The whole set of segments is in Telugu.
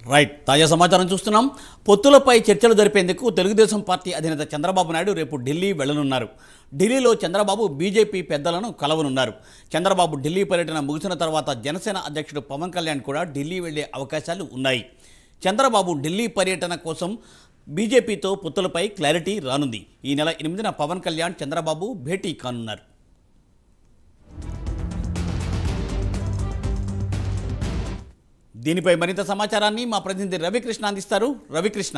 రైట్ తాజా సమాచారం చూస్తున్నాం పొత్తులపై చర్చలు జరిపేందుకు తెలుగుదేశం పార్టీ అధినేత చంద్రబాబు నాయుడు రేపు ఢిల్లీ వెళ్లనున్నారు ఢిల్లీలో చంద్రబాబు బీజేపీ పెద్దలను కలవనున్నారు చంద్రబాబు ఢిల్లీ పర్యటన ముగిసిన తర్వాత జనసేన అధ్యక్షుడు పవన్ కళ్యాణ్ కూడా ఢిల్లీ వెళ్లే అవకాశాలు ఉన్నాయి చంద్రబాబు ఢిల్లీ పర్యటన కోసం బీజేపీతో పొత్తులపై క్లారిటీ రానుంది ఈ నెల ఎనిమిదిన పవన్ కళ్యాణ్ చంద్రబాబు భేటీ కానున్నారు దీనిపై మరింత సమాచారాన్ని మా ప్రతినిధి రవికృష్ణ అందిస్తారు రవికృష్ణ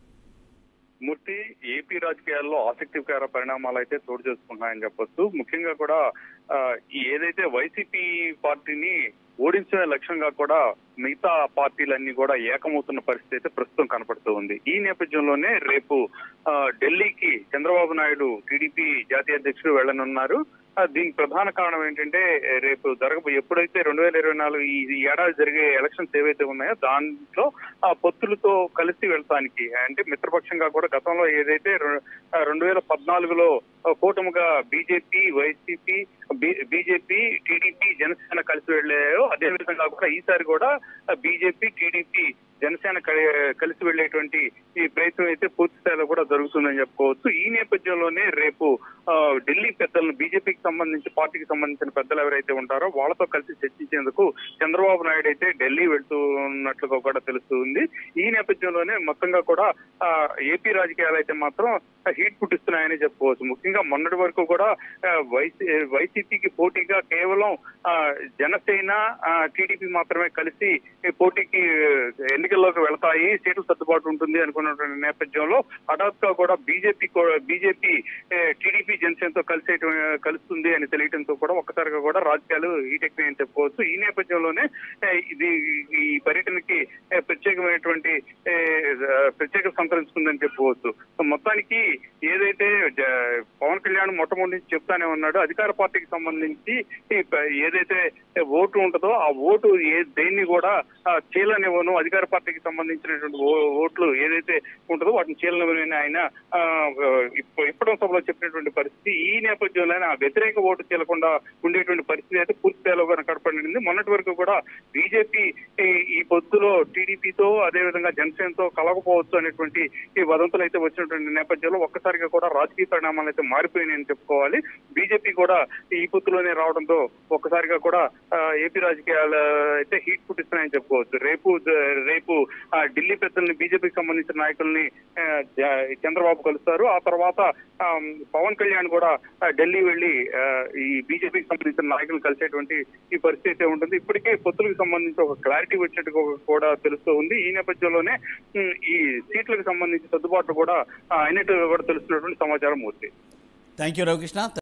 మూర్తి ఏపీ రాజకీయాల్లో ఆసక్తికర పరిణామాలు అయితే చోటు చేసుకుంటున్నాయని చెప్పొచ్చు ముఖ్యంగా కూడా ఆ, ఈ ఏదైతే వైసీపీ పార్టీని ఓడించే లక్ష్యంగా కూడా మిగతా పార్టీలన్నీ కూడా ఏకమవుతున్న పరిస్థితి అయితే ప్రస్తుతం కనపడుతూ ఉంది ఈ నేపథ్యంలోనే రేపు ఆ, ఢిల్లీకి చంద్రబాబు నాయుడు టీడీపీ జాతీయ అధ్యక్షుడు వెళ్లనున్నారు ఆ, దీనికి ప్రధాన కారణం ఏంటంటే రేపు జరగబో ఎప్పుడైతే రెండు వేల ఇరవై నాలుగు ఈ ఈ ఏడాది జరిగే ఎలక్షన్స్ ఏవైతే ఉన్నాయో దాంట్లో ఆ పొత్తులతో కలిసి వెళ్తానికి అంటే మిత్రపక్షంగా కూడా గతంలో ఏదైతే రె- ఆ, రెండు వేల పద్నాలుగులో ఆ, కూటమిగా BJP YCP BJP TDP Janasena కలిసి వెళ్ళాయో అదే విధంగా కూడా ఈసారి కూడా బీజేపీ టీడీపీ జనసేన కలి- కలిసి వెళ్లేటువంటి ఈ ప్రయత్నం అయితే పూర్తి స్థాయిలో కూడా జరుగుతుందని చెప్పుకోవచ్చు ఈ నేపథ్యంలోనే రేపు ఆ, ఢిల్లీ పెద్దలను బీజేపీకి సంబంధించి పార్టీకి సంబంధించిన పెద్దలు ఎవరైతే ఉంటారో వాళ్ళతో కలిసి చర్చించేందుకు చంద్రబాబు నాయుడు అయితే ఢిల్లీ వెళ్తున్నట్లుగా కూడా తెలుస్తుంది ఈ నేపథ్యంలోనే మొత్తంగా కూడా ఆ, ఏపీ రాజకీయాలు అయితే మాత్రం హీట్ పుట్టిస్తున్నాయని చెప్పుకోవచ్చు ముఖ్యంగా మొన్నటి వరకు కూడా ఆ, వైసీ వైసీపీకి పోటీగా కేవలం ఆ, జనసేన ఆ, టీడీపీ మాత్రమే కలిసి ఈ పోటీకి ఎన్నికల్లోకి వెళతాయి సీట్ల సర్దుబాటు ఉంటుంది అనుకున్నటువంటి నేపథ్యంలో హఠాత్తుగా కూడా బీజేపీ బీజేపీ టీడీపీ జనసేనతో కలిసే కలుస్తుంది అని తెలియడంతో కూడా ఒక్కసారిగా కూడా రాజకీయాలు హీటెక్కినాయని చెప్పుకోవచ్చు ఈ నేపథ్యంలోనే ఏ, ఇది ఈ పర్యటనకి ఏ, ప్రత్యేకమైనటువంటి ఏ, ప్రత్యేకత సంతరించుకుందని చెప్పుకోవచ్చు సో మొత్తానికి ఏదైతే జ- పవన్ కళ్యాణ్ మొట్టమొదటి నుంచి చెప్తానే ఉన్నాడు అధికార పార్టీకి సంబంధించి ఈ ప- ఏదైతే ఓటు ఉంటుందో ఆ ఓటు ఏ దేన్ని కూడా ఆ, చీలనివ్వను అధికార పార్టీకి సంబంధించినటువంటి ఓ- ఓట్లు ఏదైతే ఉంటుందో వాటిని చీలనివ్వని ఆయన ఆ, ఇప్ప- ఇప్పటి సభలో చెప్పినటువంటి పరిస్థితి ఈ నేపథ్యంలోనే ఆ వ్యతిరేక ఓటు చీలకుండా ఉండేటువంటి పరిస్థితి అయితే పూర్తి స్థాయిలో కనపడింది మొన్నటి వరకు కూడా బీజేపీ ఈ పొద్దులో టీడీపీతో అదే విధంగా జనసేనతో కలగపోవచ్చు అనేటువంటి ఈ వదంతులు అయితే వచ్చినటువంటి నేపథ్యంలో ఒక్కసారిగా కూడా రాజకీయ పరిణామాలు అయితే మారిపోయినాయని చెప్పుకోవాలి బీజేపీ కూడా ఈ పొత్తులోనే రావడంతో ఒక్కసారిగా కూడా ఆ, ఏపీ రాజకీయాలు అయితే హీట్ పుట్టిస్తున్నాయని చెప్పుకోవచ్చు రేపు రేపు ఆ, ఢిల్లీ పెద్దల్ని బీజేపీకి సంబంధించిన నాయకుల్ని ఆ, జ- చంద్రబాబు కలుస్తారు ఆ తర్వాత ఆ, పవన్ కళ్యాణ్ కూడా ఆ, ఢిల్లీ వెళ్లి ఆ, ఈ బీజేపీకి సంబంధించిన నాయకులు కలిసేటువంటి ఈ పరిస్థితి అయితే ఉంటుంది ఇప్పటికే పొత్తులకు సంబంధించి ఒక క్లారిటీ వచ్చినట్టు కూడా తెలుస్తూ ఉంది ఈ నేపథ్యంలోనే ఉమ్, ఈ సీట్లకు సంబంధించి సర్దుబాట్లు కూడా ఆ, అయినట్టు కూడా తెలుస్తున్నటువంటి సమాచారం మూర్తి థ్యాంక్ యూ రవికృష్ణ